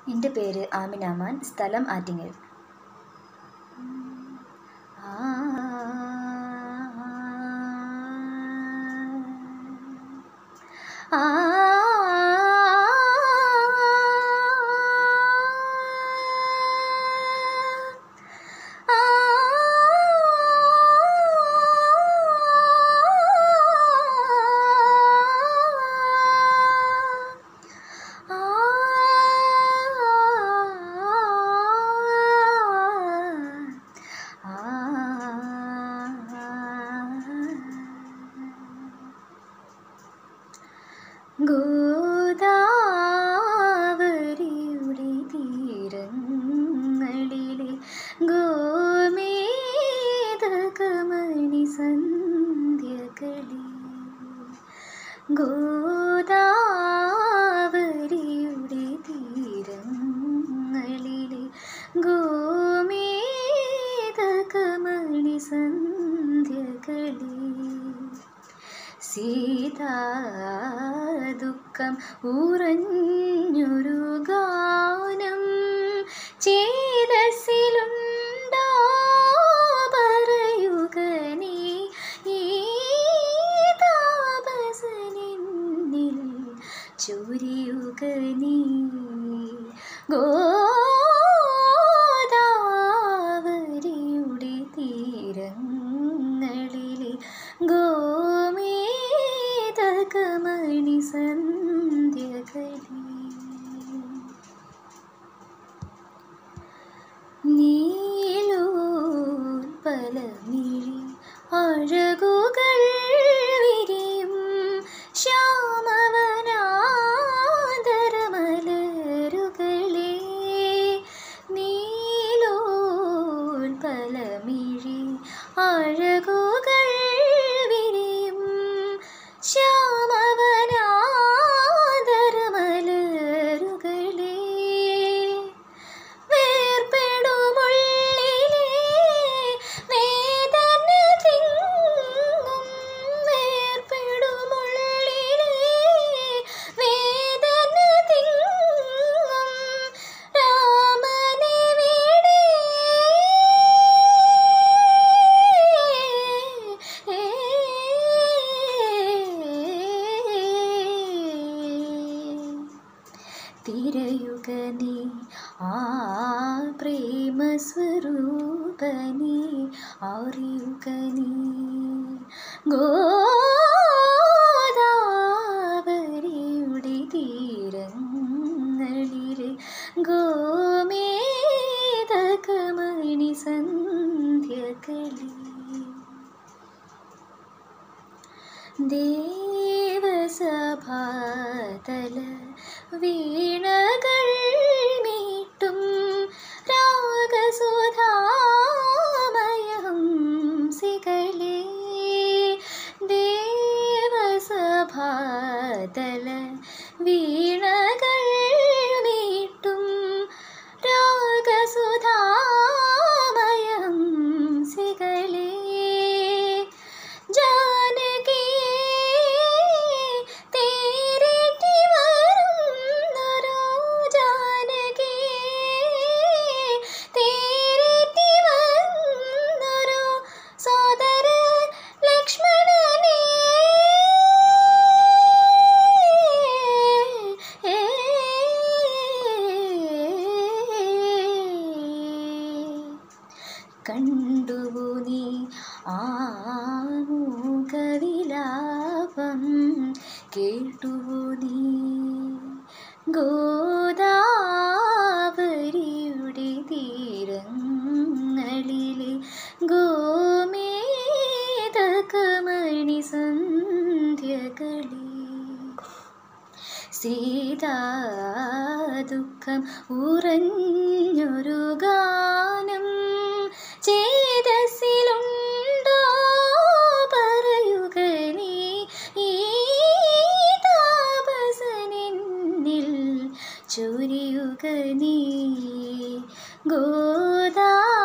എൻ്റെ പേര് ആമിനാമാൻ സ്ഥലം ആറ്റിങ്ങൽ ആ ആ ഗോദാവരിയുടെ തീരങ്ങളിലെ ഗോമേതകമണി സന്ധ്യകളി ഗോദാവരിയുടെ തീരങ്ങളിലെ ഗോമേതകമണി സന്ധ്യകളി സീതാ ദുഃഖം ഉറഞ്ഞൊരു ഗാനം ചേതസിലുണ്ടോ പറയുക നീ ഈ താപസനിന്നിൽ ചൊരിയുക നീ ഗോദാവരിയുടെ തീരങ്ങളിലെ ഗോമേതകമണി സന്ധ്യകളി നീലോൽപലമിഴി അഴകുകൾ വിരിയും ശ്യാമവനാദരമലരുകളെ നീലോൽപലമിഴി അഴകുകൾ വിരിയും ശ്യാമവനാദരമലരുകളെ വേർപെടുമുള്ളിലെ വേദന തിങ്ങും വേർപെടുമുള്ളിലെ വേദന തിങ്ങും രാമനെവിടെ തിരയുക നീ ആ പ്രേമസ്വരൂപനി അറിയുക നീ ഗോദാവരിയുടെ തീരങ്ങളിലെ ഗോമേതകമണി സന്ധ്യകളി ദേവസഭാതല വീണകൾ മീട്ടും രാഗസുധാമയം സികളേ ദേവസഭാതല വീണകൾ മീട്ടും രാഗസുധാമയം സികളേ ജാനകി തേരേറ്റി വരുന്നൊരു ജാനകി തേരേറ്റി വരുന്നൊരു സോദര ലക്ഷ്മണനെ കണ്ടുവോ നീ ആമുഖവിലാപം കേട്ടുവോ നീ ഗോദാവരിയുടെ തീരങ്ങളിലെ ഗോമേതകമണി സന്ധ്യകളി സീതാ ദുഃഖം ഉറഞ്ഞൊരു ഗാനം ചേതസിലുണ്ടോ പറയുക നീ ഈ താപസനിന്നിൽ ചൊരിയുക നീ ഗോദാ